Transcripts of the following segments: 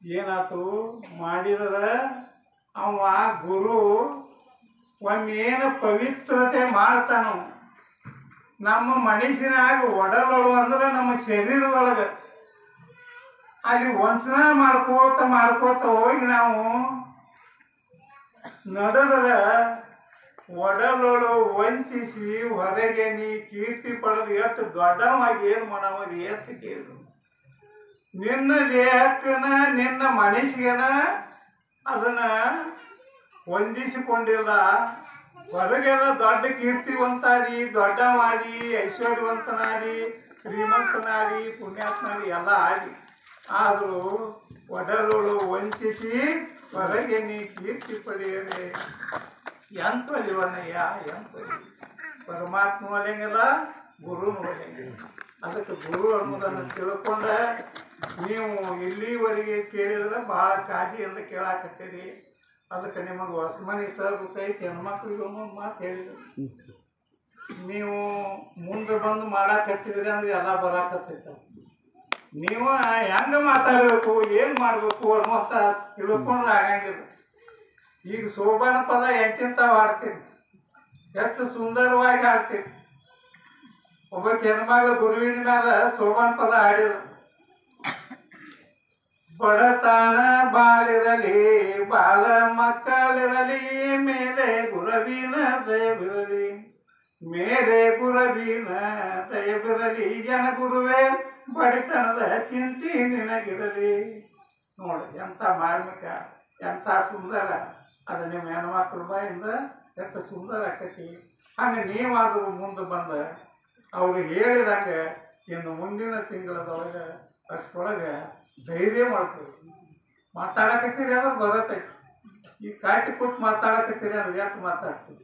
ಏನಾತು ಮಾಡಿದ್ರ ಅವ ಗುರು ಒಮ್ಮೇನು ಪವಿತ್ರತೆ ಮಾಡ್ತಾನು ನಮ್ಮ ಮನುಷ್ಯನಾಗ ಒಡಲೊಳು ಅಂದ್ರೆ ನಮ್ಮ ಶರೀರದೊಳಗೆ ಅಲ್ಲಿ ವಂಚನ ಮಾಡ್ಕೋತ ಮಾಡ್ಕೋತ ಹೋಗಿ ನಾವು ನಡೆದ್ರ ಒಡಲೊಳು ವಂಚಿಸಿ ಹೊರಗೆ ನೀ ಕೀರ್ತಿ ಪಡೆದು ಎಷ್ಟು ದೊಡ್ಡವಾಗಿ ಏನು ಮಾಡವ ಎಷ್ಟು ಕೇಳು ನಿನ್ನ ದೇಹಕ್ಕನ ನಿನ್ನ ಮನಸ್ಸಿಗೆನ ಅದನ್ನ ಹೊಂದಿಸಿಕೊಂಡಿಲ್ಲ ಹೊರಗೆಲ್ಲ ದೊಡ್ಡ ಕೀರ್ತಿವಂತಾರಿ ದೊಡ್ಡ ಮಾಡಿ ಐಶ್ವರ್ಯವಂತನಾರಿ ಶ್ರೀಮಂತನಾರಿ ಪುಣ್ಯಾತ್ಮನಾರಿ ಎಲ್ಲ ಆಡಿ ಆದರೂ ಒಡಲುಳು ವಂಚಿಸಿ ಹೊರಗೆ ನೀ ಕೀರ್ತಿ ಪಡೆಯದೆ ಎಂತ ಒಲಿವನಯ್ಯ ಎಂತ ಒಲಿ. ಪರಮಾತ್ಮ ಒಲೆಂಗಿಲ್ಲ ಗುರು ಒಲೆಂಗಿಲ್ಲ ಅದಕ್ಕೆ ಗುರು ಅನ್ನೋದನ್ನು ತಿಳ್ಕೊಂಡ ನೀವು ಇಲ್ಲಿವರೆಗೆ ಕೇಳಿದ್ರೆ ಭಾಳ ಕಾಳಜಿಯಿಂದ ಕೇಳಾಕತ್ತೀರಿ ಅದಕ್ಕೆ ನಿಮಗೆ ಹೊಸಮನಿ ಸರ್ ಸಹಿತ ಹೆಣ್ಮಕ್ಳಿಗೆ ಒಂದೊಂದು ಮಾತು ಹೇಳಿದ್ರು ನೀವು ಮುಂದೆ ಬಂದು ಮಾಡಾಕತ್ತಿದ್ರಿ ಅಂದ್ರೆ ಎಲ್ಲ ಬರಾಕತ್ತೈತ ನೀವು ಹೆಂಗೆ ಮಾತಾಡಬೇಕು ಏನು ಮಾಡಬೇಕು ಅನ್ನೋಂಥ ತಿಳ್ಕೊಂಡ್ರೆ ಆಗಂಗಿಲ್ಲ ಈಗ ಶೋಭಾನ ಪದ ಎಂತಿಂತಾವ್ ಹಾಡ್ತೀರಿ ಎಷ್ಟು ಸುಂದರವಾಗಿ ಹಾಡ್ತೀರಿ ಒಬ್ಬ ಹೆಣ್ಮಗಳ ಗುರುವಿನ ಮೇಲೆ ಶೋಭಾನ ಪದ ಹಾಡಿಲ್ಲ ಬಡತನ ಬಾಳಿರಲಿ ಬಾಳ ಮಕ್ಕಳಿರಲಿ ಮೇಲೆ ಗುರವಿನ ದಯವಿರಲಿ ಮೇಲೆ ಗುರವಿನ ದಯವಿರಲಿ ಜನ ಗುರುವೇ ಬಡತನದ ಚಿಂತೆ ನಿನಗಿರಲಿ ನೋಡಿ ಎಂಥ ಮಾರ್ಮಿಕ ಎಂಥ ಸುಂದರ ಅದು ನಿಮ್ಮ ಹೆಣ್ಮಕ್ಳ ಬಾಯಿಂದ ಎಷ್ಟು ಸುಂದರ ಆಕತಿ ಹಂಗೆ ನೀವಾದರೂ ಮುಂದೆ ಬಂದ ಅವ್ರಿಗೆ ಹೇಳಿದಂಗೆ ಇನ್ನು ಮುಂದಿನ ತಿಂಗಳದೊಳಗೆ ಅಷ್ಟರೊಳಗೆ ಧೈರ್ಯ ಮಾಡ್ತೀವಿ ಮಾತಾಡಕತ್ತೀರಿ ಅಂದ್ರೆ ಬರತೈತಿ ಈ ಕಾಟಿ ಕೂತ್ ಮಾತಾಡಕತ್ತೀರಿ ಅಂದ್ರೆ ಯಾಕೆ ಮಾತಾಡ್ತೀವಿ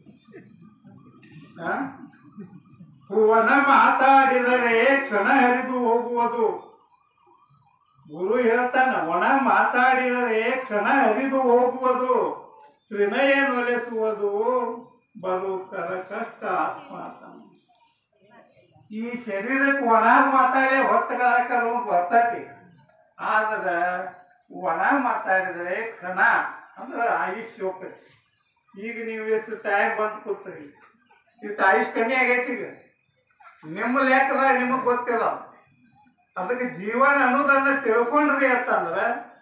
ಆ? ಹೂವನ ಮಾತಾಡಿದರೆ ಕ್ಷಣ ಹರಿದು ಹೋಗುವುದು ಗುರು ಹೇಳ್ತಾನ ಒಣ ಮಾತಾಡಿದರೆ ಕ್ಷಣ ಹರಿದು ಹೋಗುವುದು ತ್ರಿನಯ ನೊಲೆಸುವುದು ಬದುಕರ ಕಷ್ಟ ಆತ್ಮಾತನ ಈ ಶರೀರಕ್ಕೆ ಒಣ ಮಾತಾಡಿ ಹೊತ್ತಗಾಕಲು ಬರ್ತೈತಿ ಆದ್ರೆ ಒಣ ಮಾತಾಡಿದರೆ ಕ್ಷಣ ಅಂದ್ರೆ ಆಯುಷ್ ಹೋಗ್ತೈತಿ ಈಗ ನೀವು ಎಷ್ಟು ಟೈಮ್ ಬಂದು ಕೂತ್ರಿ ಇಷ್ಟು ಆಯುಷ್ ಕಮ್ಮಿ ಆಗೈತಿ ಈಗ ನಿಮ್ಮ ಲೆಕ್ಕದಾಗ ನಿಮಗೆ ಗೊತ್ತಿಲ್ಲ ಅದಕ್ಕೆ ಜೀವನ ಅನ್ನೋದನ್ನ ತಿಳ್ಕೊಂಡ್ರಿ ಅಂತಂದ್ರೆ